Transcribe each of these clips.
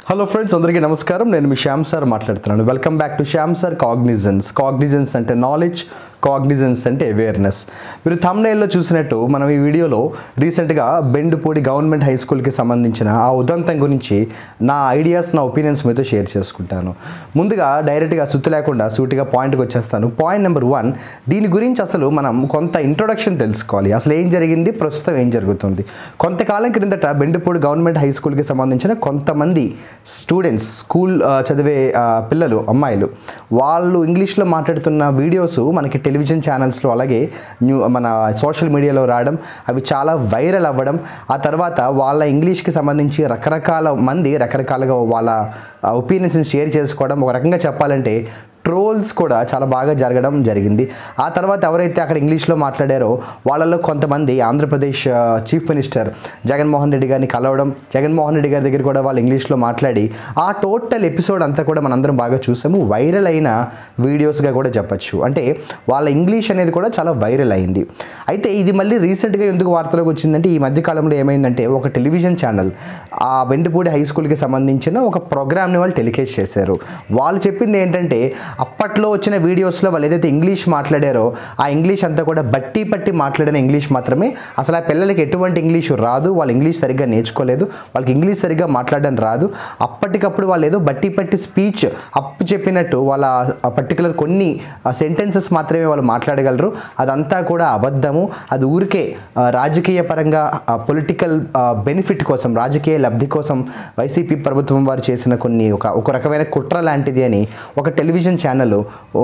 Hello friends అందరికీ నమస్కారం నేను మీ శ్యామ్ సార్ మాట్లాడుతున్నాను welcome back to Shyam sir cognizance cognizance అంటే నాలెడ్జ్ కాగ్నిజెన్స్ అంటే అవేర్నెస్ మీరు thumbnail-లో చూసినట్టు మనం ఈ వీడియోలో రీసెంట్గా బెండుపూడి గవర్నమెంట్ హై స్కూల్కి సంబంధించిన ఆ ఉదంతం గురించి నా ఐడియాస్ నా ఒపీనియన్స్ మీతో షేర్ చేసుకుంటాను ముందుగా డైరెక్ట్గా సుత్తు లేకుండా సూటిగా పాయింట్కి వచ్చేస్తాను పాయింట్ నెంబర్ వన్ దీని గురించి అసలు మనం కొంత ఇంట్రొడక్షన్ తెలుసుకోవాలి అసలు ఏం జరిగింది ప్రస్తుతం ఏం జరుగుతుంది కొంతకాలం క్రిందట బెండుపూడి గవర్నమెంట్ హై స్కూల్కి సంబంధించిన కొంతమంది స్టూడెంట్స్ స్కూల్ ఆ, చదివే ఆ, పిల్లలు అమ్మాయిలు వాళ్ళు ఇంగ్లీష్లో మాట్లాడుతున్న వీడియోస్ మనకి టెలివిజన్ ఛానల్స్లో అలాగే న్యూ మన సోషల్ మీడియాలో రావడం అవి చాలా వైరల్ అవ్వడం ఆ తర్వాత వాళ్ళ ఇంగ్లీష్కి సంబంధించి రకరకాల మంది రకరకాలుగా వాళ్ళ ఒపీనియన్స్ని షేర్ చేసుకోవడం ఒక రకంగా చెప్పాలంటే ట్రోల్స్ కూడా చాలా బాగా జరగడం జరిగింది ఆ తర్వాత ఎవరైతే అక్కడ ఇంగ్లీష్లో మాట్లాడారో వాళ్ళలో కొంతమంది ఆంధ్రప్రదేశ్ ఆ, చీఫ్ మినిస్టర్ జగన్మోహన్ రెడ్డి గారిని కలవడం జగన్మోహన్ రెడ్డి గారి దగ్గర కూడా వాళ్ళు ఇంగ్లీష్లో మాట్లాడి ఆ టోటల్ ఎపిసోడ్ అంతా కూడా మనందరం బాగా చూసాము వైరల్ అయిన వీడియోస్గా కూడా చెప్పచ్చు అంటే వాళ్ళ ఇంగ్లీష్ అనేది కూడా చాలా వైరల్ అయింది అయితే ఇది మళ్ళీ రీసెంట్గా ఎందుకు వార్తలోకి వచ్చిందంటే ఈ మధ్య కాలంలో ఏమైందంటే ఒక టెలివిజన్ ఛానల్ ఆ వెండిపూడి హై స్కూల్కి సంబంధించిన ఒక ప్రోగ్రామ్ని వాళ్ళు టెలికేట్ చేశారు వాళ్ళు చెప్పింది ఏంటంటే అప్పట్లో వచ్చిన వీడియోస్లో వాళ్ళు ఏదైతే ఇంగ్లీష్ మాట్లాడారో ఆ ఇంగ్లీష్ అంతా కూడా బట్టి పట్టి మాట్లాడిన ఇంగ్లీష్ మాత్రమే అసలు ఆ పిల్లలకి ఎటువంటి ఇంగ్లీష్ రాదు వాళ్ళు ఇంగ్లీష్ సరిగ్గా నేర్చుకోలేదు వాళ్ళకి ఇంగ్లీష్ సరిగ్గా మాట్లాడడం రాదు అప్పటికప్పుడు వాళ్ళు ఏదో బట్టి పట్టి స్పీచ్ అప్పు చెప్పినట్టు వాళ్ళ పర్టికులర్ కొన్ని సెంటెన్సెస్ మాత్రమే వాళ్ళు మాట్లాడగలరు అదంతా కూడా అబద్ధము అది ఊరికే ఆ, రాజకీయ పరంగా పొలిటికల్ బెనిఫిట్ కోసం రాజకీయ లబ్ధి కోసం వైసీపీ ప్రభుత్వం వారు చేసిన కొన్ని ఒక ఒక రకమైన కుట్ర లాంటిది అని ఒక టెలివిజన్ ఛానల్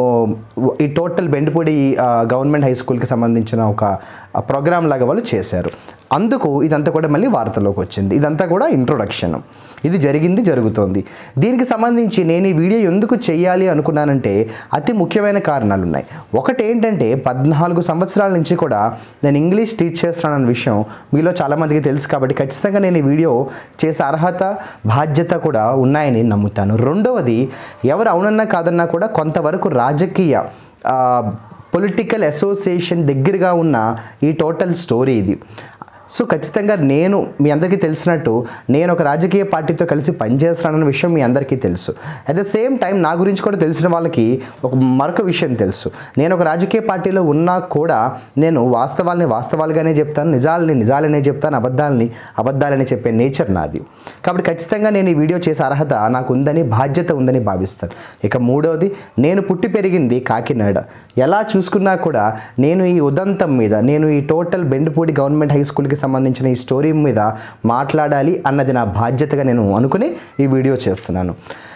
ఈ టోటల్ బెండిపూడి ఆ, గవర్నమెంట్ హై స్కూల్కి సంబంధించిన ఒక ప్రోగ్రామ్ లాగా వాళ్ళు చేశారు అందుకు ఇదంతా కూడా మళ్ళీ వార్తలోకి వచ్చింది ఇదంతా కూడా ఇంట్రొడక్షన్ ఇది జరిగింది జరుగుతోంది దీనికి సంబంధించి నేను ఈ వీడియో ఎందుకు చేయాలి అనుకున్నానంటే అతి ముఖ్యమైన కారణాలు ఉన్నాయి ఒకటి ఏంటంటే పద్నాలుగు సంవత్సరాల నుంచి కూడా నేను ఇంగ్లీష్ టీచ్ చేస్తున్నానన్న విషయం మీలో చాలామందికి తెలుసు కాబట్టి ఖచ్చితంగా నేను ఈ వీడియో చేసే అర్హత బాధ్యత కూడా ఉన్నాయని నమ్ముతాను రెండవది ఎవరు అవునన్నా కాదన్నా కూడా కొంతవరకు రాజకీయ ఆ, పొలిటికల్ అసోసియేషన్ దగ్గరగా ఉన్న ఈ టోటల్ స్టోరీ ఇది సో ఖచ్చితంగా నేను మీ అందరికీ తెలిసినట్టు నేను ఒక రాజకీయ పార్టీతో కలిసి పనిచేస్తున్నానన్న విషయం మీ అందరికీ తెలుసు అట్ ద సేమ్ టైం నా గురించి కూడా తెలిసిన వాళ్ళకి ఒక మరొక విషయం తెలుసు నేను ఒక రాజకీయ పార్టీలో ఉన్నా కూడా నేను వాస్తవాల్ని వాస్తవాలుగానే చెప్తాను నిజాలని నిజాలనే చెప్తాను అబద్ధాలని అబద్ధాలని చెప్పే నేచర్ నాది కాబట్టి ఖచ్చితంగా నేను ఈ వీడియో చేసే అర్హత నాకు ఉందని బాధ్యత ఉందని భావిస్తాను ఇక మూడవది నేను పుట్టి పెరిగింది కాకినాడ ఎలా చూసుకున్నా కూడా నేను ఈ ఉదంతం మీద నేను ఈ టోటల్ బెండుపూడి గవర్నమెంట్ హై స్కూల్కి సంబంధించిన ఈ స్టోరీ మీద మాట్లాడాలి అన్నది నా బాధ్యతగా నేను అనుకుని ఈ వీడియో చేస్తున్నాను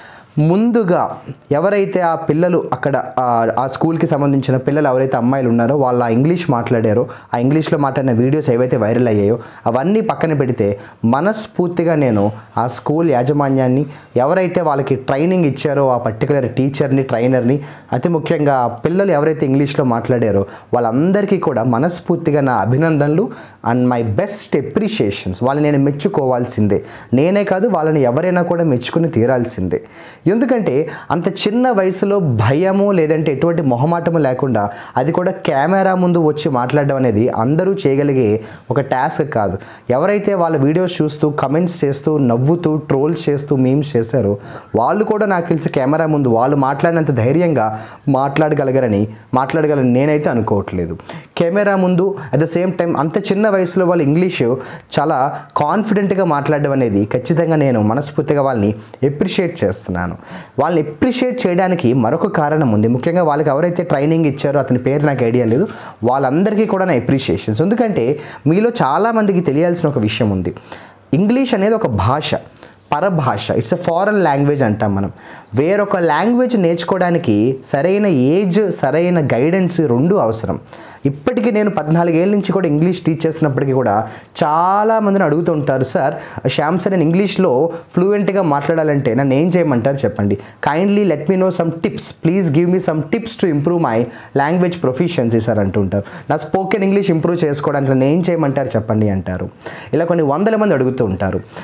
ముందుగా ఎవరైతే ఆ పిల్లలు అక్కడ ఆ- ఆ స్కూల్కి సంబంధించిన పిల్లలు ఎవరైతే అమ్మాయిలు ఉన్నారో వాళ్ళు ఆ ఇంగ్లీష్ మాట్లాడారో ఆ ఇంగ్లీష్లో మాట్లాడిన వీడియోస్ ఏవైతే వైరల్ అయ్యాయో అవన్నీ పక్కన పెడితే మనస్ఫూర్తిగా నేను ఆ స్కూల్ యాజమాన్యాన్ని ఎవరైతే వాళ్ళకి ట్రైనింగ్ ఇచ్చారో ఆ పర్టికులర్ టీచర్ని ట్రైనర్ని అతి ముఖ్యంగా ఆ పిల్లలు ఎవరైతే ఇంగ్లీష్లో మాట్లాడారో వాళ్ళందరికీ కూడా మనస్ఫూర్తిగా నా అభినందనలు అండ్ మై బెస్ట్ ఎప్రిషియేషన్స్ వాళ్ళని నేను మెచ్చుకోవాల్సిందే నేనే కాదు వాళ్ళని ఎవరైనా కూడా మెచ్చుకుని తీరాల్సిందే ఎందుకంటే అంత చిన్న వయసులో భయము లేదంటే ఎటువంటి మొహమాటము లేకుండా అది కూడా కెమెరా ముందు వచ్చి మాట్లాడడం అనేది అందరూ చేయగలిగే ఒక టాస్క్ కాదు ఎవరైతే వాళ్ళ వీడియోస్ చూస్తూ కమెంట్స్ చేస్తూ నవ్వుతూ ట్రోల్స్ చేస్తూ మీమ్స్ చేశారో వాళ్ళు కూడా నాకు తెలిసి కెమెరా ముందు వాళ్ళు మాట్లాడినంత ధైర్యంగా మాట్లాడగలగరని మాట్లాడగలని నేనైతే అనుకోవట్లేదు కెమెరా ముందు అట్ ద సేమ్ టైం అంత చిన్న వయసులో వాళ్ళు ఇంగ్లీష్ చాలా కాన్ఫిడెంట్గా మాట్లాడడం అనేది ఖచ్చితంగా నేను మనస్ఫూర్తిగా వాళ్ళని ఎప్రిషియేట్ చేస్తున్నాను వాళ్ళని ఎప్రిషియేట్ చేయడానికి మరొక కారణం ఉంది ముఖ్యంగా వాళ్ళకి ఎవరైతే ట్రైనింగ్ ఇచ్చారో అతని పేరు నాకు ఐడియా లేదు వాళ్ళందరికీ కూడా నా ఎప్రిషియేషన్స్ ఎందుకంటే మీలో చాలామందికి తెలియాల్సిన ఒక విషయం ఉంది ఇంగ్లీష్ అనేది ఒక భాష పరభాష ఇట్స్ అ ఫారెన్ లాంగ్వేజ్ అంటాం మనం వేరొక లాంగ్వేజ్ నేర్చుకోవడానికి సరైన ఏజ్ సరైన గైడెన్స్ రెండు అవసరం ఇప్పటికీ నేను పద్నాలుగేళ్ళ నుంచి కూడా ఇంగ్లీష్ టీచ్ చేస్తున్నప్పటికీ కూడా చాలా మందిని అడుగుతూ ఉంటారు సార్ శ్యామ్ సార్ నేను ఇంగ్లీష్లో ఫ్లూయెంట్గా మాట్లాడాలంటే నన్ను ఏం చేయమంటారు చెప్పండి kindly let me know some tips please give me some tips to improve my language proficiency sir అంటుంటారు నా స్పోకెన్ ఇంగ్లీష్ ఇంప్రూవ్ చేసుకోవడానికి నన్ను ఏం చేయమంటారు చెప్పండి అంటారు ఇలా కొన్ని వందల మంది అడుగుతూ ఉంటారు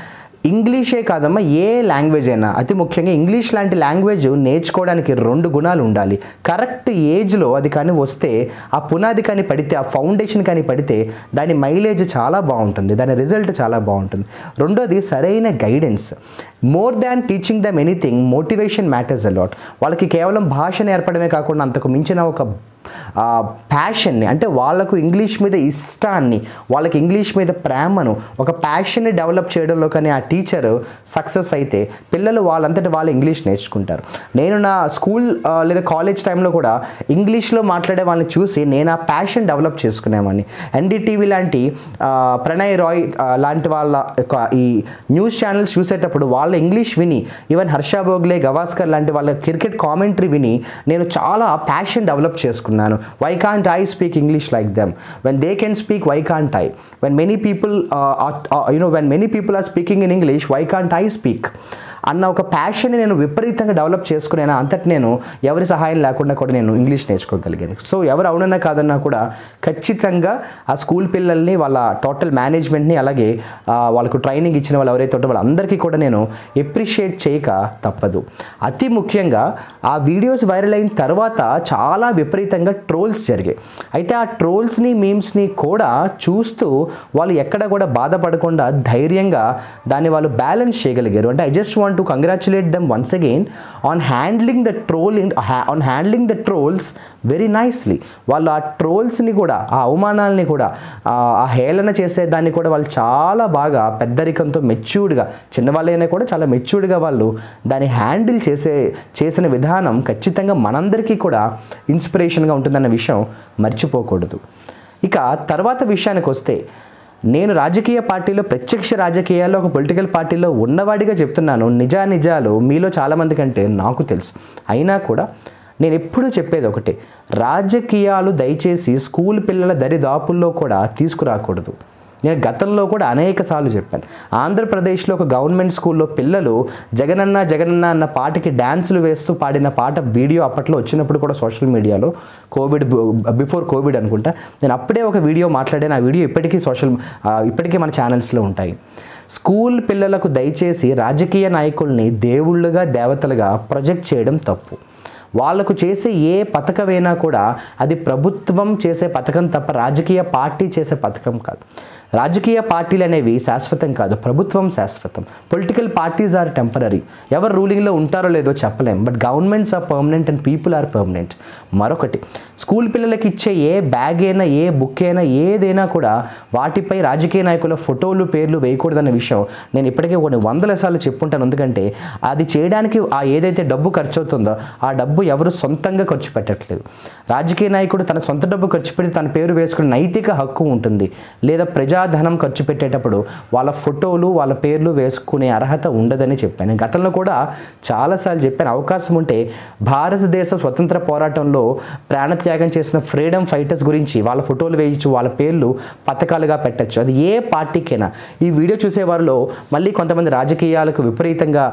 ఇంగ్లీషే కాదమ్మా ఏ లాంగ్వేజ్ అయినా అతి ముఖ్యంగా ఇంగ్లీష్ లాంటి లాంగ్వేజ్ నేర్చుకోవడానికి రెండు గుణాలు ఉండాలి కరెక్ట్ ఏజ్లో అది కానీ వస్తే ఆ పునాది కానీ పడితే ఆ ఫౌండేషన్ కానీ పడితే దాని మైలేజ్ చాలా బాగుంటుంది దాని రిజల్ట్ చాలా బాగుంటుంది రెండోది సరైన guidance more than teaching than anything motivation matters a lot వాళ్ళకి కేవలం భాష నేర్పడమే కాకుండా అంతకు మించిన ఒక ప్యాషన్ని అంటే వాళ్ళకు ఇంగ్లీష్ మీద ఇష్టాన్ని వాళ్ళకి ఇంగ్లీష్ మీద ప్రేమను ఒక ప్యాషన్ని డెవలప్ చేయడంలో కానీ ఆ టీచర్ సక్సెస్ అయితే పిల్లలు వాళ్ళంతటి వాళ్ళు ఇంగ్లీష్ నేర్చుకుంటారు నేను నా స్కూల్ ఆ, లేదా కాలేజ్ టైంలో కూడా ఇంగ్లీష్లో మాట్లాడే వాళ్ళని చూసి నేను ఆ ప్యాషన్ డెవలప్ చేసుకునేవాడిని ఎన్డీటీవీ లాంటి ఆ, ప్రణయ్ రాయ్ ఆ, లాంటి వాళ్ళ యొక్క ఈ న్యూస్ ఛానల్స్ చూసేటప్పుడు వాళ్ళ ఇంగ్లీష్ విని ఈవెన్ హర్ష బోగ్లే గవాస్కర్ లాంటి వాళ్ళ క్రికెట్ కామెంటరీ విని నేను చాలా ప్యాషన్ డెవలప్ చేసుకున్నాను why can't I speak English like them when they can speak why can't I when many people you know when many people are speaking in English why can't I speak అన్న ఒక ప్యాషన్ని నేను విపరీతంగా develop చేసుకునేనా అంతటి నేను ఎవరి సహాయం లేకుండా కూడా నేను ఇంగ్లీష్ నేర్చుకోగలిగాను సో ఎవరు అవునన్నా కాదన్నా కూడా ఖచ్చితంగా ఆ స్కూల్ పిల్లల్ని వాళ్ళ టోటల్ మేనేజ్మెంట్ని అలాగే ఆ, వాళ్ళకు ట్రైనింగ్ ఇచ్చిన వాళ్ళు ఎవరైతే ఉంటారో వాళ్ళందరికీ కూడా నేను ఎప్రిషియేట్ చేయక తప్పదు అతి ముఖ్యంగా ఆ వీడియోస్ వైరల్ అయిన తర్వాత చాలా విపరీతంగా ట్రోల్స్ జరిగాయి అయితే ఆ ట్రోల్స్ని మీమ్స్ని కూడా చూస్తూ వాళ్ళు ఎక్కడ కూడా బాధపడకుండా ధైర్యంగా దాన్ని వాళ్ళు బ్యాలెన్స్ చేయగలిగారు అంటే I just want to congratulate them once again on handling the trolling on handling the trolls very nicely వాళ్ళు ఆ ట్రోల్స్ని కూడా ఆ అవమానాలని కూడా ఆ ఆ హేళన చేసే దాన్ని కూడా వాళ్ళు చాలా బాగా పెద్దరికంతో మెచ్యూర్డ్గా చిన్నవాళ్ళైనా కూడా చాలా మెచ్యూర్డ్గా వాళ్ళు దాన్ని హ్యాండిల్ చేసే చేసిన విధానం ఖచ్చితంగా మనందరికీ కూడా ఇన్స్పిరేషన్గా ఉంటుందన్న విషయం మర్చిపోకూడదు ఇక తర్వాత విషయానికి వస్తే నేను రాజకీయ పార్టీలో ప్రత్యక్ష రాజకీయాల్లో ఒక పొలిటికల్ పార్టీలో ఉన్నవాడిగా చెప్తున్నాను నిజా నిజాలు మీలో చాలామంది కంటే నాకు తెలుసు అయినా కూడా నేను ఎప్పుడూ చెప్పేది ఒకటే రాజకీయాలు దయచేసి స్కూల్ పిల్లల దరిదాపుల్లో కూడా తీసుకురాకూడదు నేను గతంలో కూడా అనేక సార్లు చెప్పాను ఆంధ్రప్రదేశ్లో ఒక గవర్నమెంట్ స్కూల్లో పిల్లలు జగనన్న జగనన్న అన్న పాటకి డ్యాన్సులు వేస్తూ పాడిన పాట వీడియో అప్పట్లో వచ్చినప్పుడు కూడా సోషల్ మీడియాలో కోవిడ్ బిఫోర్ కోవిడ్ అనుకుంటా నేను అప్పుడే ఒక వీడియో మాట్లాడాను ఆ వీడియో ఇప్పటికీ సోషల్ ఇప్పటికీ మన ఛానల్స్లో ఉంటాయి స్కూల్ పిల్లలకు దయచేసి రాజకీయ నాయకుల్ని దేవుళ్ళుగా దేవతలుగా ప్రొజెక్ట్ చేయడం తప్పు వాళ్ళకు చేసే ఏ పథకమైనా కూడా అది ప్రభుత్వం చేసే పథకం తప్ప రాజకీయ పార్టీ చేసే పథకం కాదు రాజకీయ పార్టీలు అనేవి శాశ్వతం కాదు ప్రభుత్వం శాశ్వతం పొలిటికల్ పార్టీస్ ఆర్ టెంపరీ ఎవరు రూలింగ్లో ఉంటారో లేదో చెప్పలేం but governments are permanent and people are permanent మరొకటి స్కూల్ పిల్లలకి ఇచ్చే ఏ బ్యాగ్ అయినా ఏ బుక్ అయినా ఏదైనా కూడా వాటిపై రాజకీయ నాయకుల ఫోటోలు పేర్లు వేయకూడదన్న విషయం నేను ఇప్పటికే కొన్ని వందల సార్లు చెప్పుంటాను ఎందుకంటే అది చేయడానికి ఆ ఏదైతే డబ్బు ఖర్చు అవుతుందో ఆ డబ్బు ఎవరు సొంతంగా ఖర్చు పెట్టట్లేదు రాజకీయ నాయకుడు తన సొంత డబ్బు ఖర్చు పెట్టి తన పేరు వేసుకునే నైతిక హక్కు ఉంటుంది లేదా ప్రజాధనం ఖర్చు పెట్టేటప్పుడు వాళ్ళ ఫోటోలు వాళ్ళ పేర్లు వేసుకునే అర్హత ఉండదని చెప్పాను నేను గతంలో కూడా చాలాసార్లు చెప్పాను అవకాశం ఉంటే భారతదేశ స్వతంత్ర పోరాటంలో ప్రాణత్యాగం చేసిన ఫ్రీడమ్ ఫైటర్స్ గురించి వాళ్ళ ఫోటోలు వేయచ్చు వాళ్ళ పేర్లు పథకాలుగా పెట్టచ్చు అది ఏ పార్టీకైనా ఈ వీడియో చూసే వారిలో మళ్ళీ కొంతమంది రాజకీయాలకు విపరీతంగా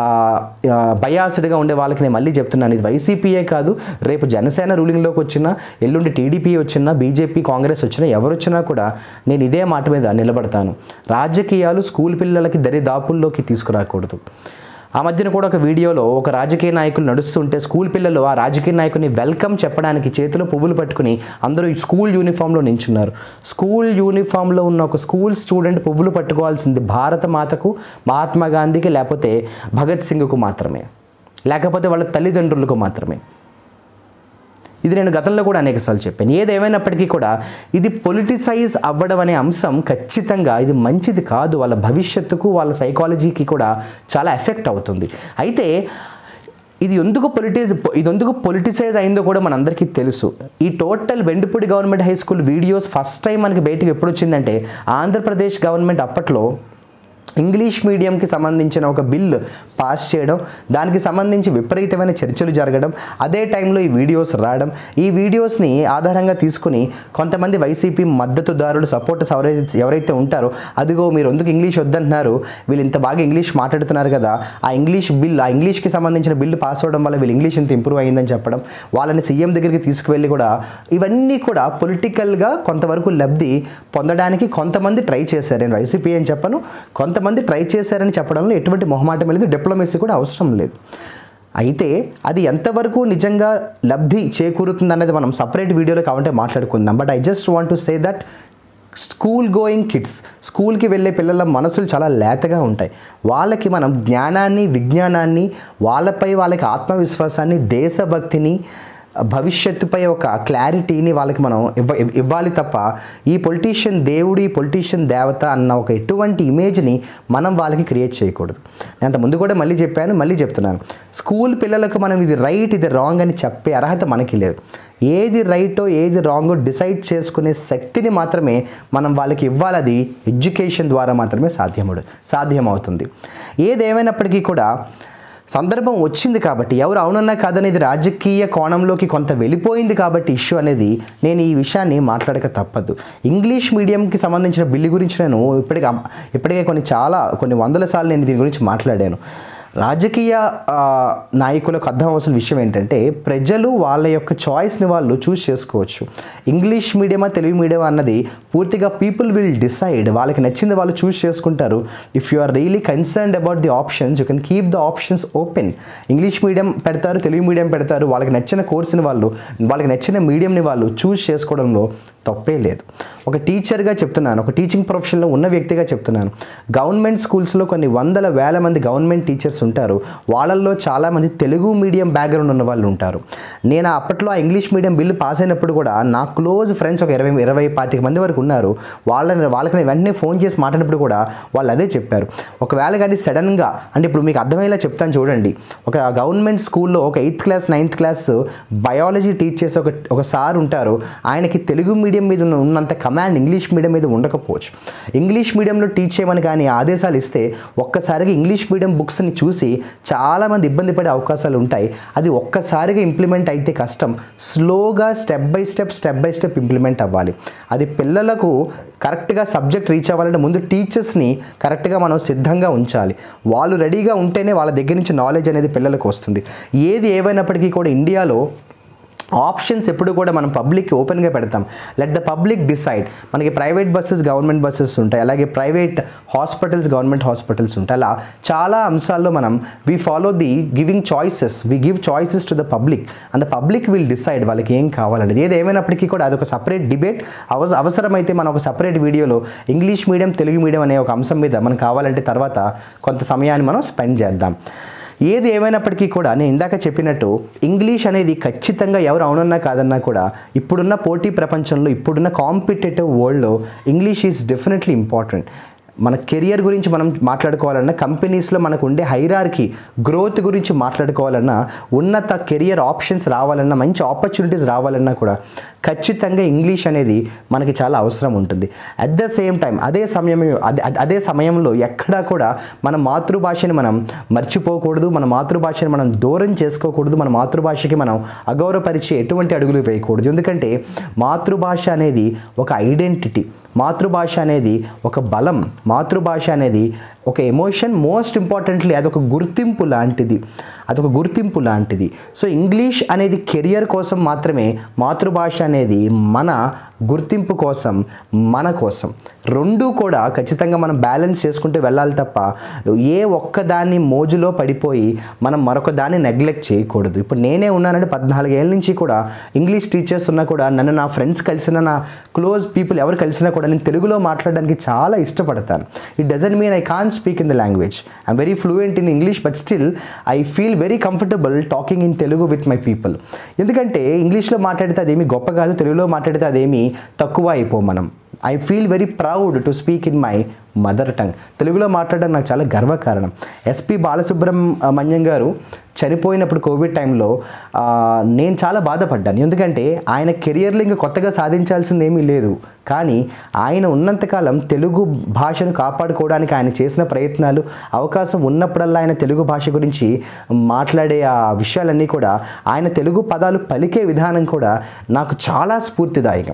బయాస్డ్గా ఉండే వాళ్ళకి నేను మళ్ళీ చెప్తున్నాను ఇది వైసీపీయే కాదు రేపు జనసేన రూలింగ్లోకి వచ్చినా ఎల్లుండి టీడీపీ వచ్చినా బీజేపీ కాంగ్రెస్ వచ్చినా ఎవరు వచ్చినా కూడా నేను ఇదే మాట మీద నిలబడతాను రాజకీయాలు స్కూల్ పిల్లలకి దరిదాపుల్లోకి తీసుకురాకూడదు ఆ మధ్యన కూడా ఒక వీడియోలో ఒక రాజకీయ నాయకులు నడుస్తుంటే స్కూల్ పిల్లలు ఆ రాజకీయ నాయకుని వెల్కమ్ చెప్పడానికి చేతిలో పువ్వులు పట్టుకుని అందరూ ఈ స్కూల్ యూనిఫామ్లో నించున్నారు స్కూల్ యూనిఫామ్లో ఉన్న ఒక స్కూల్ స్టూడెంట్ పువ్వులు పట్టుకోవాల్సింది భారత మాతకు మహాత్మా గాంధీకి లేకపోతే భగత్ సింగ్కు మాత్రమే లేకపోతే వాళ్ళ తల్లిదండ్రులకు మాత్రమే ఇది నేను గతంలో కూడా అనేకసార్లు చెప్పాను ఏదేమైనప్పటికీ కూడా ఇది పొలిటిసైజ్ అవ్వడం అనే అంశం ఖచ్చితంగా ఇది మంచిది కాదు వాళ్ళ భవిష్యత్తుకు వాళ్ళ సైకాలజీకి కూడా చాలా ఎఫెక్ట్ అవుతుంది అయితే ఇది ఎందుకు పొలిటిస్ ఇది ఎందుకు పొలిటిసైజ్ అయిందో కూడా మనందరికీ తెలుసు ఈ total Vendipudi government high school videos first time మనకి బయటకు ఎప్పుడు వచ్చిందంటే ఆంధ్రప్రదేశ్ గవర్నమెంట్ అప్పట్లో ఇంగ్లీష్ మీడియంకి సంబంధించిన ఒక బిల్ పాస్ చేయడం దానికి సంబంధించి విపరీతమైన చర్చలు జరగడం అదే టైంలో ఈ వీడియోస్ రావడం ఈ వీడియోస్ని ఆధారంగా తీసుకుని కొంతమంది వైసీపీ మద్దతుదారులు సపోర్టర్స్ ఎవరైతే ఎవరైతే ఉంటారో అదిగో మీరు ఎందుకు ఇంగ్లీష్ వద్దంటున్నారు వీళ్ళు ఇంత బాగా ఇంగ్లీష్ మాట్లాడుతున్నారు కదా ఆ ఇంగ్లీష్ బిల్ ఆ ఇంగ్లీష్కి సంబంధించిన బిల్లు పాస్ అవ్వడం వల్ల వీళ్ళు ఇంగ్లీష్ ఇంత ఇంప్రూవ్ అయిందని చెప్పడం వాళ్ళని సీఎం దగ్గరికి తీసుకువెళ్ళి కూడా ఇవన్నీ కూడా పొలిటికల్గా కొంతవరకు లబ్ధి పొందడానికి కొంతమంది ట్రై చేశారు నేను వైసీపీ అని చెప్పను కొంతమంది కొంతమంది ట్రై చేశారని చెప్పడంలో ఎటువంటి మొహమాటం లేదు డిప్లొమసీ కూడా అవసరం లేదు అయితే అది ఎంతవరకు నిజంగా లబ్ధి చేకూరుతుంది అన్నది మనం సపరేట్ వీడియోలో కావాలంటే మాట్లాడుకుందాం but I just want to say that school going kids స్కూల్కి వెళ్ళే పిల్లల మనసులు చాలా లేతగా ఉంటాయి వాళ్ళకి మనం జ్ఞానాన్ని విజ్ఞానాన్ని వాళ్ళపై వాళ్ళకి ఆత్మవిశ్వాసాన్ని దేశభక్తిని భవిష్యత్తుపై ఒక క్లారిటీని వాళ్ళకి మనం ఇవ్వ ఇవ్- ఇవ్వాలి తప్ప ఈ పొలిటీషియన్ దేవుడు ఈ పొలిటీషియన్ దేవత అన్న ఒక ఎటువంటి ఇమేజ్ని మనం వాళ్ళకి క్రియేట్ చేయకూడదు నేను అంత ముందు కూడా మళ్ళీ చెప్పాను మళ్ళీ చెప్తున్నాను స్కూల్ పిల్లలకు మనం ఇది రైట్ ఇది రాంగ్ అని చెప్పే అర్హత మనకి లేదు ఏది రైటో ఏది రాంగో డిసైడ్ చేసుకునే శక్తిని మాత్రమే మనం వాళ్ళకి ఇవ్వాలి అది ఎడ్యుకేషన్ ద్వారా మాత్రమే సాధ్యముడు సాధ్యమవుతుంది ఏదేమైనప్పటికీ కూడా సందర్భం వచ్చింది కాబట్టి ఎవరు అవునన్నా కాదనేది రాజకీయ కోణంలోకి కొంత వెళ్ళిపోయింది కాబట్టి ఇష్యూ అనేది నేను ఈ విషయాన్ని మాట్లాడక తప్పదు ఇంగ్లీష్ మీడియంకి సంబంధించిన బిల్లు గురించి నేను ఇప్పటికే ఇప్పటికే కొన్ని చాలా కొన్ని వందల సార్లు నేను దీని గురించి మాట్లాడాను రాజకీయ ఆ, నాయకులకు అర్థం అవలసిన విషయం ఏంటంటే ప్రజలు వాళ్ళ యొక్క చాయిస్ని వాళ్ళు చూస్ చేసుకోవచ్చు ఇంగ్లీష్ మీడియమా తెలుగు మీడియమా అన్నది పూర్తిగా పీపుల్ విల్ డిసైడ్ వాళ్ళకి నచ్చింది వాళ్ళు చూస్ చేసుకుంటారు if you are really concerned about the options you can keep the options open English medium పెడతారు తెలుగు మీడియం పెడతారు వాళ్ళకి నచ్చిన కోర్సుని వాళ్ళు వాళ్ళకి నచ్చిన మీడియంని వాళ్ళు చూస్ చేసుకోవడంలో తప్పే లేదు ఒక టీచర్గా చెప్తున్నాను ఒక టీచింగ్ ప్రొఫెషన్లో ఉన్న వ్యక్తిగా చెప్తున్నాను గవర్నమెంట్ స్కూల్స్లో కొన్ని వందల వేల మంది గవర్నమెంట్ టీచర్స్ ఉంటారు వాళ్ళల్లో చాలామంది తెలుగు మీడియం బ్యాక్గ్రౌండ్ ఉన్న వాళ్ళు ఉంటారు నేను అప్పట్లో ఆ ఇంగ్లీష్ మీడియం బిల్లు పాస్ అయినప్పుడు కూడా నా క్లోజ్ ఫ్రెండ్స్ ఒక ఇరవై ఇరవై పాతిక మంది వరకు ఉన్నారు వాళ్ళని వాళ్ళకి నేను వెంటనే ఫోన్ చేసి మాట్లాడినప్పుడు కూడా వాళ్ళు అదే చెప్పారు ఒకవేళ కానీ సడన్గా అంటే ఇప్పుడు మీకు అర్థమయ్యేలా చెప్తాను చూడండి ఒక గవర్నమెంట్ స్కూల్లో ఒక eighth class ninth class biology teach చేసే ఒక ఒక సార్ ఉంటారు ఆయనకి తెలుగు మీడియం మీద ఉన్న- ఉన్నంత కమాండ్ ఇంగ్లీష్ మీడియం మీద ఉండకపోవచ్చు ఇంగ్లీష్ మీడియంలో టీచ్ చేయమని కానీ ఆదేశాలు ఇస్తే ఒక్కసారిగా ఇంగ్లీష్ మీడియం బుక్స్ని చూసి చాలామంది ఇబ్బంది పడే అవకాశాలు ఉంటాయి అది ఒక్కసారిగా ఇంప్లిమెంట్ అయితే కష్టం స్లోగా step by step step by step implement అవ్వాలి అది పిల్లలకు కరెక్ట్గా సబ్జెక్ట్ రీచ్ అవ్వాలంటే ముందు టీచర్స్ని కరెక్ట్గా మనం సిద్ధంగా ఉంచాలి వాళ్ళు రెడీగా ఉంటేనే వాళ్ళ దగ్గర నుంచి నాలెడ్జ్ అనేది పిల్లలకు వస్తుంది ఏది ఏవైనప్పటికీ కూడా ఇండియాలో ఆప్షన్స్ ఎప్పుడు కూడా మనం పబ్లిక్ ఓపెన్గా పెడతాం లెట్ ద పబ్లిక్ డిసైడ్ మనకి ప్రైవేట్ బస్సెస్ గవర్నమెంట్ బస్సెస్ ఉంటాయి అలాగే ప్రైవేట్ హాస్పిటల్స్ గవర్నమెంట్ హాస్పిటల్స్ ఉంటాయి అలా చాలా అంశాల్లో మనం we follow the giving choices we give choices to the public and the public will decide వాళ్ళకి ఏం కావాలనేది ఏది ఏమైనప్పటికీ కూడా అదొక సపరేట్ డిబేట్ అవస అవసరమైతే మనం ఒక సపరేట్ వీడియోలో ఇంగ్లీష్ మీడియం తెలుగు మీడియం అనే ఒక అంశం మీద మనం కావాలంటే తర్వాత కొంత సమయాన్ని మనం స్పెండ్ చేద్దాం ఏది ఏమైనప్పటికీ కూడా నేను ఇందాక చెప్పినట్టు ఇంగ్లీష్ అనేది ఖచ్చితంగా ఎవరు అవునన్నా కాదన్నా కూడా ఇప్పుడున్న పోటీ ప్రపంచంలో ఇప్పుడున్న కాంపిటేటివ్ వరల్డ్లో ఇంగ్లీష్ ఈజ్ డెఫినెట్లీ ఇంపార్టెంట్ మన కెరియర్ గురించి మనం మాట్లాడుకోవాలన్నా కంపెనీస్లో మనకు ఉండే హైరార్కి గ్రోత్ గురించి మాట్లాడుకోవాలన్నా ఉన్నత కెరియర్ ఆప్షన్స్ రావాలన్నా మంచి ఆపర్చునిటీస్ రావాలన్నా కూడా ఖచ్చితంగా ఇంగ్లీష్ అనేది మనకి చాలా అవసరం ఉంటుంది అట్ ద సేమ్ టైం అదే సమయం అదే అదే సమయంలో ఎక్కడా కూడా మన మాతృభాషని మనం మర్చిపోకూడదు మన మాతృభాషని మనం దూరం చేసుకోకూడదు మన మాతృభాషకి మనం అగౌరవపరిచే ఎటువంటి అడుగులు వేయకూడదు ఎందుకంటే మాతృభాష అనేది ఒక ఐడెంటిటీ మాతృభాష అనేది ఒక బలం మాతృభాష అనేది ఒక ఎమోషన్ మోస్ట్ ఇంపార్టెంట్లీ అదొక గుర్తింపు లాంటిది అదొక గుర్తింపు లాంటిది సో ఇంగ్లీష్ అనేది కెరియర్ కోసం మాత్రమే మాతృభాష అనేది మన గుర్తింపు కోసం మన కోసం రెండూ కూడా ఖచ్చితంగా మనం బ్యాలెన్స్ చేసుకుంటూ వెళ్ళాలి తప్ప ఏ ఒక్కదాన్ని మోజులో పడిపోయి మనం మరొక దాన్ని నెగ్లెక్ట్ చేయకూడదు ఇప్పుడు నేనే ఉన్నానంటే పద్నాలుగేళ్ళ నుంచి కూడా ఇంగ్లీష్ టీచర్స్ ఉన్నా కూడా నన్ను నా ఫ్రెండ్స్ కలిసిన నా క్లోజ్ పీపుల్ ఎవరు కలిసినా కూడా నేను తెలుగులో మాట్లాడడానికి చాలా ఇష్టపడతాను it doesn't mean I can speak in the language I'm very fluent in English but still I feel very comfortable talking in Telugu with my people ఎందుకంటే ఇంగ్లీష్లో మాట్లాడితే అదేమి గొప్ప కాదు తెలుగులో మాట్లాడితే అదేమి తక్కువ అయిపో మనం I feel very proud to speak in my mother tongue తెలుగులో మాట్లాడడం నాకు చాలా గర్వకారణం ఎస్పి బాలసుబ్రహ్మణ్యం గారు చనిపోయినప్పుడు కోవిడ్ టైంలో ఆ, నేను చాలా బాధపడ్డాను ఎందుకంటే ఆయన కెరియర్లో ఇంకా కొత్తగా సాధించాల్సింది ఏమీ లేదు కానీ ఆయన ఉన్నంతకాలం తెలుగు భాషను కాపాడుకోవడానికి ఆయన చేసిన ప్రయత్నాలు అవకాశం ఉన్నప్పుడల్లా ఆయన తెలుగు భాష గురించి మాట్లాడే ఆ విషయాలన్నీ కూడా ఆయన తెలుగు పదాలు పలికే విధానం కూడా నాకు చాలా స్ఫూర్తిదాయకం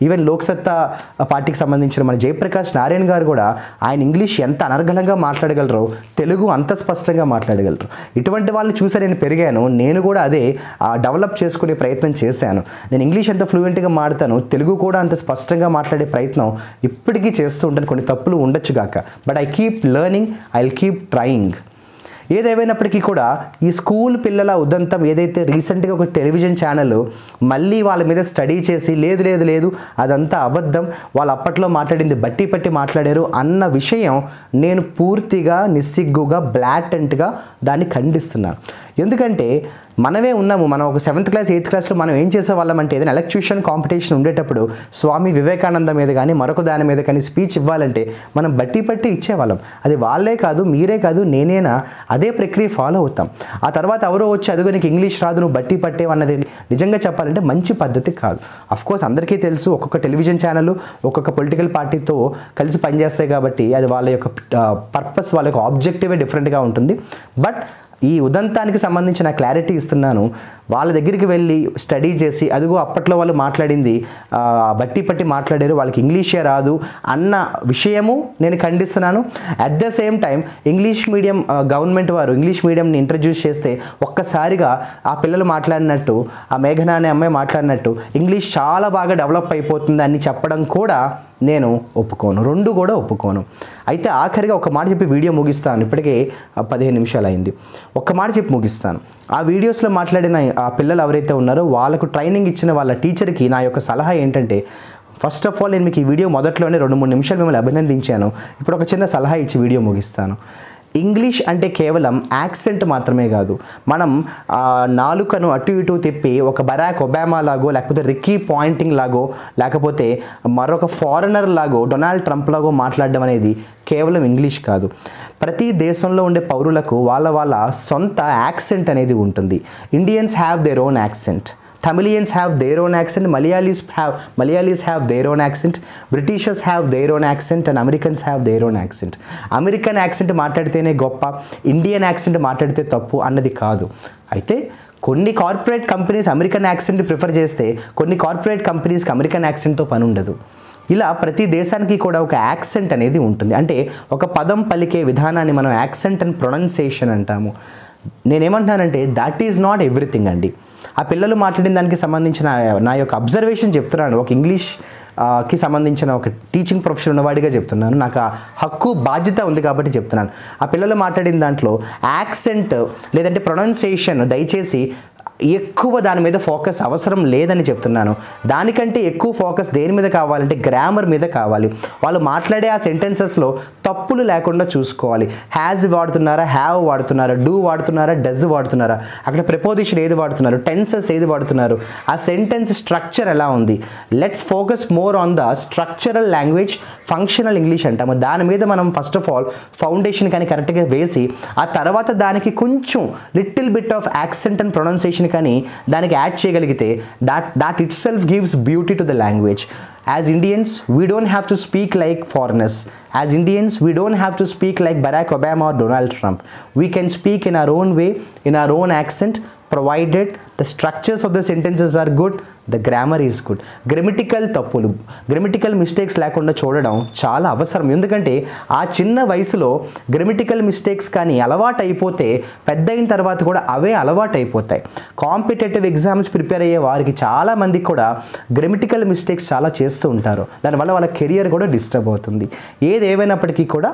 ఈవెన్ లోక్సత్తా పార్టీకి సంబంధించిన మన జయప్రకాష్ నారాయణ గారు కూడా ఆయన ఇంగ్లీష్ ఎంత అనర్గళంగా మాట్లాడగలరో తెలుగు అంత స్పష్టంగా మాట్లాడగలరు ఇటువంటి వాళ్ళని చూసి నేను పెరిగాను నేను కూడా అదే డెవలప్ చేసుకునే ప్రయత్నం చేశాను నేను ఇంగ్లీష్ ఎంత ఫ్లూయెంట్గా మాడతాను తెలుగు కూడా అంత స్పష్టంగా మాట్లాడే ప్రయత్నం ఇప్పటికీ చేస్తూ ఉంటాను కొన్ని తప్పులు ఉండొచ్చు గాక but I keep learning I will keep trying ఏదేమైనప్పటికీ కూడా ఈ స్కూల్ పిల్లల ఉదంతం ఏదైతే రీసెంట్గా ఒక టెలివిజన్ ఛానల్ మళ్ళీ వాళ్ళ మీద స్టడీ చేసి లేదు లేదు లేదు అదంతా అబద్ధం వాళ్ళు అప్పట్లో మాట్లాడింది బట్టి పట్టి మాట్లాడారు అన్న విషయం నేను పూర్తిగా నిస్సిగ్గుగా బ్లాటెంట్గా దాన్ని ఖండిస్తున్నాను ఎందుకంటే మనమే ఉన్నాము మనం ఒక సెవెంత్ క్లాస్ ఎయిత్ క్లాస్లో మనం ఏం చేసేవాళ్ళం అంటే ఏదైనా ఎలక్ట్యూషన్ కాంపిటీషన్ ఉండేటప్పుడు స్వామి వివేకానంద మీద కానీ మరొక దాని మీద కానీ స్పీచ్ ఇవ్వాలంటే మనం బట్టి పట్టి ఇచ్చేవాళ్ళం అది వాళ్ళే కాదు మీరే కాదు నేనేనా అదే ప్రక్రియ ఫాలో అవుతాం ఆ తర్వాత ఎవరో వచ్చి అదిగో నీకు ఇంగ్లీష్ రాదు నువ్వు బట్టి పట్టేవు అన్నది నిజంగా చెప్పాలంటే మంచి పద్ధతి కాదు అఫ్ కోర్స్ అందరికీ తెలుసు ఒక్కొక్క టెలివిజన్ ఛానల్ ఒక్కొక్క పొలిటికల్ పార్టీతో కలిసి పనిచేస్తాయి కాబట్టి అది వాళ్ళ యొక్క పర్పస్ వాళ్ళ యొక్క ఆబ్జెక్టివే డిఫరెంట్గా ఉంటుంది బట్ ఈ ఉదంతానికి సంబంధించిన క్లారిటీ ఇస్తున్నాను వాళ్ళ దగ్గరికి వెళ్ళి స్టడీ చేసి అదిగో అప్పట్లో వాళ్ళు మాట్లాడింది ఆ, బట్టి పట్టి మాట్లాడారు వాళ్ళకి ఇంగ్లీషే రాదు అన్న విషయము నేను ఖండిస్తున్నాను at the same time English medium government వారు ఇంగ్లీష్ మీడియంని ఇంట్రడ్యూస్ చేస్తే ఒక్కసారిగా ఆ పిల్లలు మాట్లాడినట్టు ఆ మేఘన అనే అమ్మాయి మాట్లాడినట్టు ఇంగ్లీష్ చాలా బాగా డెవలప్ అయిపోతుంది అని చెప్పడం కూడా నేను ఒప్పుకోను రెండు కూడా ఒప్పుకోను అయితే ఆఖరిగా ఒక మాట చెప్పి వీడియో ముగిస్తాను ఇప్పటికే ఆ, పదిహేను నిమిషాలు అయింది ఒక్క మాట చెప్పి ముగిస్తాను ఆ వీడియోస్లో మాట్లాడిన ఆ పిల్లలు ఎవరైతే ఉన్నారో వాళ్ళకు ట్రైనింగ్ ఇచ్చిన వాళ్ళ టీచర్కి నా యొక్క సలహా ఏంటంటే ఫస్ట్ ఆఫ్ ఆల్ నేను మీకు ఈ వీడియో మొదట్లోనే రెండు మూడు నిమిషాలు మిమ్మల్ని అభినందించాను ఇప్పుడు ఒక చిన్న సలహా ఇచ్చి వీడియో ముగిస్తాను ఇంగ్లీష్ అంటే కేవలం యాక్సెంట్ మాత్రమే కాదు మనం ఆ, నాలుకను అటు ఇటు తిప్పి ఒక బరాక్ ఒబామా లాగో లేకపోతే రిక్కీ పాయింటింగ్ లాగో లేకపోతే మరొక ఫారినర్ లాగో డొనాల్డ్ ట్రంప్ లాగో మాట్లాడడం అనేది కేవలం ఇంగ్లీష్ కాదు ప్రతి దేశంలో ఉండే పౌరులకు వాళ్ళ వాళ్ళ సొంత యాక్సెంట్ అనేది ఉంటుంది Indians have their own accent Tamilians have their own accent, Malayalis have Malayalis have their own accent, Britishers have their own accent, and Americans have their own accent. American accent మాట్లాడితేనే గొప్ప Indian accent మాట్లాడితే తప్పు అన్నది కాదు అయితే కొన్ని corporate companies American accent prefer చేస్తే కొన్ని కార్పొరేట్ కంపెనీస్కి అమెరికన్ యాక్సెంట్తో పని ఉండదు ఇలా ప్రతి దేశానికి కూడా ఒక యాక్సెంట్ అనేది ఉంటుంది అంటే ఒక పదం పలికే విధానాన్ని మనం యాక్సెంట్ అండ్ ప్రొనౌన్సియేషన్ అంటాము నేనేమంటున్నానంటే దట్ ఈజ్ నాట్ ఎవ్రీథింగ్ అండి ఆ పిల్లలు మాట్లాడిన దానికి సంబంధించిన నా యొక్క అబ్జర్వేషన్ చెప్తున్నాను ఒక ఇంగ్లీష్ ఆ, కి సంబంధించిన ఒక టీచింగ్ ప్రొఫెషన్ ఉన్నవాడిగా చెప్తున్నాను నాకు ఆ హక్కు బాధ్యత ఉంది కాబట్టి చెప్తున్నాను ఆ పిల్లలు మాట్లాడిన దాంట్లో యాక్సెంట్ లేదంటే ప్రొనౌన్సియేషన్ దయచేసి ఎక్కువ దాని మీద ఫోకస్ అవసరం లేదని చెప్తున్నాను దానికంటే ఎక్కువ ఫోకస్ దేని మీద కావాలంటే గ్రామర్ మీద కావాలి వాళ్ళు మాట్లాడే ఆ సెంటెన్సెస్లో తప్పులు లేకుండా చూసుకోవాలి హ్యాజ్ వాడుతున్నారా హ్యావ్ వాడుతున్నారా డూ వాడుతున్నారా డజ్ వాడుతున్నారా అక్కడ ప్రిపోజిషన్ ఏది వాడుతున్నారు టెన్సెస్ ఏది వాడుతున్నారు ఆ సెంటెన్స్ స్ట్రక్చర్ ఎలా ఉంది let's focus more on the structural language functional English అంటాము దాని మీద మనం ఫస్ట్ ఆఫ్ ఆల్ ఫౌండేషన్ కానీ కరెక్ట్గా వేసి ఆ తర్వాత దానికి కొంచెం little bit of accent and pronunciation కానీ దానికి యాడ్ చేయగలిగితే that that itself gives beauty to the language as Indians we don't have to speak like foreigners as Indians we don't have to speak like Barack Obama or Donald Trump we can speak in our own way in our own accent provided the structures of the sentences are good the grammar is good grammatical తప్పులు grammatical mistakes లేకుండా చూడడం చాలా అవసరం ఎందుకంటే ఆ చిన్న వయసులో grammatical mistakes కానీ అలవాటు అయిపోతే పెద్ద అయిన తర్వాత కూడా అవే అలవాటు అయిపోతాయి కాంపిటేటివ్ ఎగ్జామ్స్ ప్రిపేర్ అయ్యే వారికి చాలా మందికి కూడా గ్రామటికల్ మిస్టేక్స్ చాలా చేస్తూ ఉంటారు దానివల్ల వాళ్ళ కెరియర్ కూడా డిస్టర్బ్ అవుతుంది ఏది ఏమైనప్పటికీ కూడా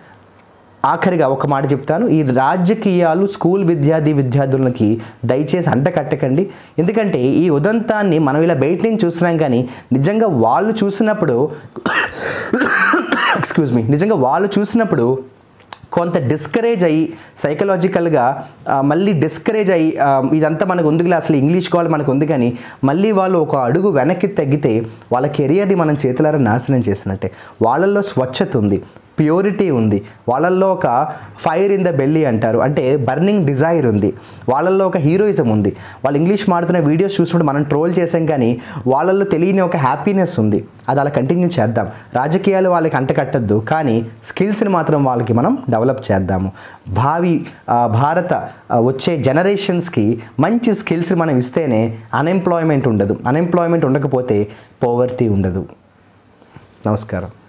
ఆఖరిగా ఒక మాట చెప్తాను ఈ రాజకీయాలు స్కూల్ విద్యార్థి విద్యార్థులకి దయచేసి అంట కట్టకండి ఎందుకంటే ఈ ఉదంతాన్ని మనం ఇలా బయట నుంచి చూస్తున్నాం కానీ నిజంగా వాళ్ళు చూసినప్పుడు ఎక్స్క్యూజ్ మీ నిజంగా వాళ్ళు చూసినప్పుడు కొంత డిస్కరేజ్ అయ్యి సైకలాజికల్గా ఆ, మళ్ళీ డిస్కరేజ్ అయ్యి ఆ, ఇదంతా మనకు ఉందిలే అసలు ఇంగ్లీష్ కావాలి మనకు ఉంది కానీ మళ్ళీ వాళ్ళు ఒక అడుగు వెనక్కి తగ్గితే వాళ్ళ కెరియర్ని మనం చేతులారా నాశనం చేసినట్టే వాళ్ళల్లో స్వచ్ఛత ఉంది ప్యూరిటీ ఉంది వాళ్ళల్లో ఒక ఫైర్ ఇన్ ద బెల్లీ అంటారు అంటే బర్నింగ్ డిజైర్ ఉంది వాళ్ళల్లో ఒక హీరోయిజం ఉంది వాళ్ళు ఇంగ్లీష్ మాడుతున్న వీడియోస్ చూసినప్పుడు మనం ట్రోల్ చేసాం కానీ వాళ్ళల్లో తెలియని ఒక హ్యాపీనెస్ ఉంది అది అలా కంటిన్యూ చేద్దాం రాజకీయాలు వాళ్ళకి అంటకట్టద్దు కానీ స్కిల్స్ని మాత్రం వాళ్ళకి మనం డెవలప్ చేద్దాము భావి ఆ, భారత ఆ, వచ్చే జనరేషన్స్కి మంచి స్కిల్స్ మనం ఇస్తేనే అన్ఎంప్లాయ్మెంట్ ఉండదు అన్ఎంప్లాయ్మెంట్ ఉండకపోతే పోవర్టీ ఉండదు నమస్కారం